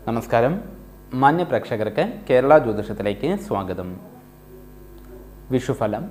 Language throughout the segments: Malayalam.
നമസ്കാരം മാന്യ പ്രേക്ഷകർക്ക് കേരള ജ്യോതിഷത്തിലേക്ക് സ്വാഗതം വിഷുഫലം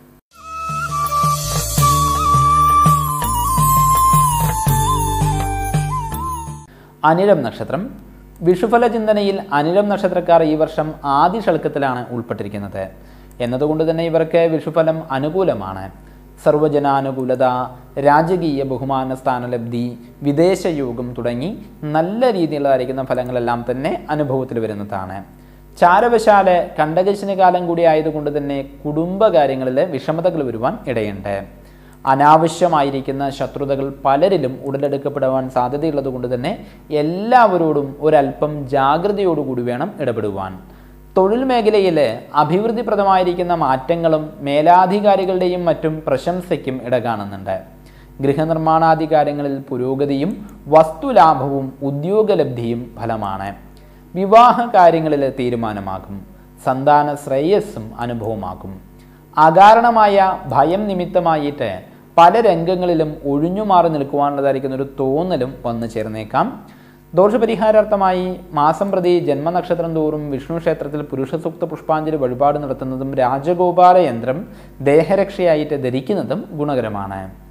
അനിഴം നക്ഷത്രം വിഷുഫല ചിന്തനയിൽ അനിഴം നക്ഷത്രക്കാർ ഈ വർഷം ആദ്യ ഷൾക്കത്തിലാണ് ഉൾപ്പെട്ടിരിക്കുന്നത് എന്നതുകൊണ്ട് തന്നെ ഇവർക്ക് വിഷുഫലം അനുകൂലമാണ് സർവജനാനുകൂലത രാജകീയ ബഹുമാന സ്ഥാനലബ്ധി വിദേശയോഗം തുടങ്ങി നല്ല രീതിയിലുള്ളതായിരിക്കുന്ന ഫലങ്ങളെല്ലാം തന്നെ അനുഭവത്തിൽ വരുന്നതാണ് ചാരവശാല് കണ്ടകശിന് കാലം കൂടി ആയതുകൊണ്ട് തന്നെ കുടുംബകാര്യങ്ങളിൽ വിഷമതകൾ വരുവാൻ ഇടയുണ്ട് അനാവശ്യമായിരിക്കുന്ന ശത്രുതകൾ പലരിലും ഉടലെടുക്കപ്പെടുവാൻ സാധ്യതയുള്ളത് കൊണ്ട് തന്നെ എല്ലാവരോടും ഒരല്പം ജാഗ്രതയോടുകൂടി വേണം ഇടപെടുവാൻ തൊഴിൽ മേഖലയിൽ അഭിവൃദ്ധിപ്രദമായിരിക്കുന്ന മാറ്റങ്ങളും മേലാധികാരികളുടെയും മറ്റും പ്രശംസയ്ക്കും ഇടകാണുന്നുണ്ട് ഗൃഹനിർമ്മാണാദി കാര്യങ്ങളിൽ പുരോഗതിയും വസ്തുലാഭവും ഉദ്യോഗലബ്ധിയും ഫലമാണ് വിവാഹ കാര്യങ്ങളിൽ തീരുമാനമാകും സന്താന ശ്രേയസ്സും അനുഭവമാകും അകാരണമായ ഭയം നിമിത്തമായിട്ട് പല രംഗങ്ങളിലും ഒഴിഞ്ഞുമാറി നിൽക്കുവാനുള്ളതായിരിക്കുന്ന ഒരു തോന്നലും വന്നു ചേർന്നേക്കാം ദോഷപരിഹാരാർത്ഥമായി മാസം പ്രതി ജന്മനക്ഷത്രം തോറും വിഷ്ണു ക്ഷേത്രത്തിൽ പുരുഷസൂക്ത പുഷ്പാഞ്ജലി വഴിപാട് നടത്തുന്നതും രാജഗോപാല യന്ത്രം ദേഹരക്ഷയായിട്ട് ധരിക്കുന്നതും ഗുണകരമാണ്